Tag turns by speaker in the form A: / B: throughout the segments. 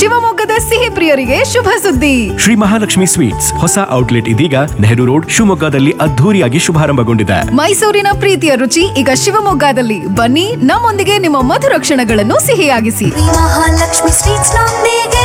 A: ಶಿವಮೊಗ್ಗದ ಸಿಹಿ ಪ್ರಿಯರಿಗೆ ಶುಭ ಸುದ್ದಿ
B: ಶ್ರೀ ಮಹಾಲಕ್ಷ್ಮಿ ಸ್ವೀಟ್ಸ್ ಹೊಸ ಔಟ್ಲೆಟ್ ಇದೀಗ ನೆಹರು ರೋಡ್ ಶಿವಮೊಗ್ಗದಲ್ಲಿ ಅದ್ಧೂರಿಯಾಗಿ ಶುಭಾರಂಭಗೊಂಡಿದೆ
A: ಮೈಸೂರಿನ ಪ್ರೀತಿಯ ರುಚಿ ಈಗ ಶಿವಮೊಗ್ಗದಲ್ಲಿ ಬನ್ನಿ ನಮ್ಮೊಂದಿಗೆ ನಿಮ್ಮ ಮಧುರ ಕ್ಷಣಗಳನ್ನು ಸಿಹಿಯಾಗಿಸಿ
C: ಮಹಾಲಕ್ಷ್ಮಿ ಸ್ವೀಟ್ಸ್ ನೊಂದಿಗೆ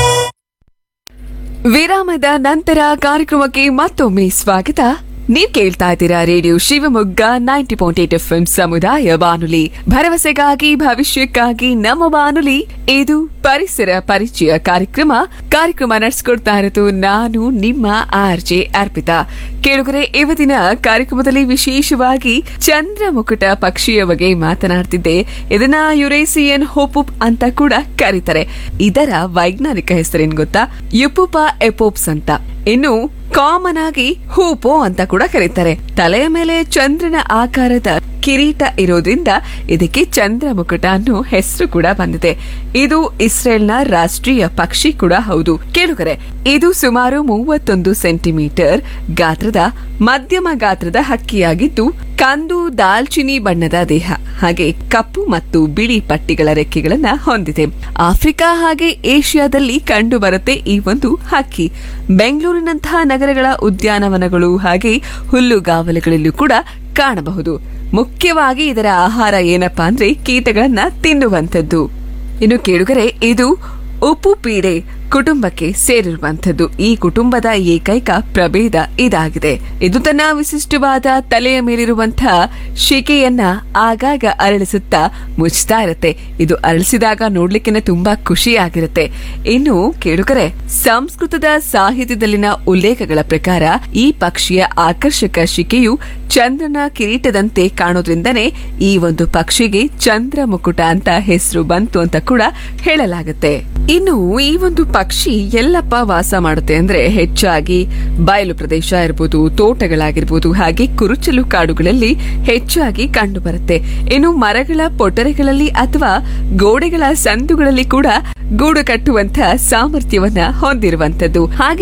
D: ವಿರಾಮದ ನಂತರ ಕಾರ್ಯಕ್ರಮಕ್ಕೆ ಮತ್ತೊಮ್ಮೆ ಸ್ವಾಗತ ನೀವ್ ಕೇಳ್ತಾ ಇದ್ದೀರಾ radio Shivamogga ninety point eight F ಸಮುದಾಯ ಬಾನುಲಿ ಭರವಸೆಗಾಗಿ ಭವಿಷ್ಯಕ್ಕಾಗಿ ನಮ್ಮ ಬಾನುಲಿ ಇದು ಪರಿಸರ ಪರಿಚಯ ಕಾರ್ಯಕ್ರಮ ಕಾರ್ಯಕ್ರಮ ನಡೆಸ್ಕೊಡ್ತಾ ಇರೋದು ನಾನು ನಿಮ್ಮ ಆರ್ ಜೆ ಅರ್ಪಿತಾ ಕೇಳುಗರೆ ಇವತ್ತಿನ ಕಾರ್ಯಕ್ರಮದಲ್ಲಿ ವಿಶೇಷವಾಗಿ ಚಂದ್ರ ಮುಕುಟ ಪಕ್ಷಿಯ ಬಗ್ಗೆ ಮಾತನಾಡ್ತಿದ್ದೆ ಇದನ್ನ ಯುರೇಸಿಯನ್ ಹೋಪುಪ್ ಅಂತ ಕೂಡ ಕರೀತಾರೆ ಇದರ ವೈಜ್ಞಾನಿಕ ಹೆಸರೇನ್ ಗೊತ್ತಾ ಯುಪುಪ ಎಪೋಪ್ಸ್ ಅಂತ ಇನ್ನು ಕಾಮನ್ ಆಗಿ ಹೂಪೋ ಅಂತ ಕೂಡ ಕರೀತಾರೆ ತಲೆಯ ಮೇಲೆ ಚಂದ್ರನ ಆಕಾರದ ಕಿರೀಟ ಇರೋದ್ರಿಂದ ಇದಕ್ಕೆ ಚಂದ್ರ ಮುಕುಟ ಅನ್ನೋ ಹೆಸರು ಕೂಡ ಬಂದಿದೆ ಇದು ಇಸ್ರೇಲ್ನ ರಾಷ್ಟ್ರೀಯ ಪಕ್ಷಿ ಕೂಡ ಹೌದು ಕೇಳುಗರೆ ಇದು ಸುಮಾರು ಮೂವತ್ತೊಂದು ಸೆಂಟಿಮೀಟರ್ ಗಾತ್ರದ ಮಧ್ಯಮ ಗಾತ್ರದ ಹಕ್ಕಿಯಾಗಿದ್ದು ಕಂದು ದಾಲ್ಚಿನಿ ಬಣ್ಣದ ದೇಹ ಹಾಗೆ ಕಪ್ಪು ಮತ್ತು ಬಿಳಿ ಪಟ್ಟಿಗಳ ರೆಕ್ಕೆಗಳನ್ನ ಹೊಂದಿದೆ ಆಫ್ರಿಕಾ ಹಾಗೆ ಏಷ್ಯಾದಲ್ಲಿ ಕಂಡು ಬರುತ್ತೆ ಈ ಒಂದು ಹಕ್ಕಿ ಬೆಂಗಳೂರಿನಂತಹ ನಗರಗಳ ಉದ್ಯಾನವನಗಳು ಹಾಗೆ ಹುಲ್ಲುಗಾವಲುಗಳಲ್ಲೂ ಕೂಡ ಕಾಣಬಹುದು ಮುಖ್ಯವಾಗಿ ಇದರ ಆಹಾರ ಏನಪ್ಪಾ ಅಂದ್ರೆ ಕೀಟಗಳನ್ನ ತಿನ್ನುವಂಥದ್ದು ಇನ್ನು ಕೇಳುಗರೆ ಇದು ಉಪ್ಪು ಪೀಡೆ ಕುಟುಂಬಕ್ಕೆ ಸೇರಿರುವಂಥದ್ದು ಈ ಕುಟುಂಬದ ಏಕೈಕ ಪ್ರಭೇದ ಇದಾಗಿದೆ ಇದು ತನ್ನ ವಿಶಿಷ್ಟವಾದ ತಲೆಯ ಮೇಲಿರುವಂತಹ ಶಿಕೆಯನ್ನ ಆಗಾಗ ಅರಳಿಸುತ್ತಾ ಮುಚ್ತಾ ಇರುತ್ತೆ ಇದು ಅರಳಿಸಿದಾಗ ನೋಡ್ಲಿಕ್ಕೆ ತುಂಬಾ ಖುಷಿಯಾಗಿರುತ್ತೆ ಇನ್ನು ಕೇಳುಗರೆ ಸಂಸ್ಕೃತದ ಸಾಹಿತ್ಯದಲ್ಲಿನ ಉಲ್ಲೇಖಗಳ ಪ್ರಕಾರ ಈ ಪಕ್ಷಿಯ ಆಕರ್ಷಕ ಶಿಕೆಯು ಚಂದ್ರನ ಕಿರೀಟದಂತೆ ಕಾಣೋದ್ರಿಂದನೇ ಈ ಒಂದು ಪಕ್ಷಿಗೆ ಚಂದ್ರ ಮುಕುಟ ಅಂತ ಹೆಸರು ಬಂತು ಅಂತ ಕೂಡ ಹೇಳಲಾಗುತ್ತೆ ಇನ್ನು ಈ ಒಂದು ಪಕ್ಷಿ ಎಲ್ಲಪ್ಪ ವಾಸ ಮಾಡುತ್ತೆ ಅಂದ್ರೆ ಹೆಚ್ಚಾಗಿ ಬಯಲು ಪ್ರದೇಶ ಇರ್ಬೋದು ತೋಟಗಳಾಗಿರ್ಬೋದು ಹಾಗೆ ಕುರುಚಲು ಕಾಡುಗಳಲ್ಲಿ ಹೆಚ್ಚಾಗಿ ಕಂಡು ಬರುತ್ತೆ ಇನ್ನು ಮರಗಳ ಪೊಟರೆಗಳಲ್ಲಿ ಅಥವಾ ಗೋಡೆಗಳ ಸಂದುಗಳಲ್ಲಿ ಕೂಡ ಗೂಡು ಕಟ್ಟುವಂತ ಸಾಮರ್ಥ್ಯವನ್ನ ಹೊಂದಿರುವಂತದ್ದು ಹಾಗೆ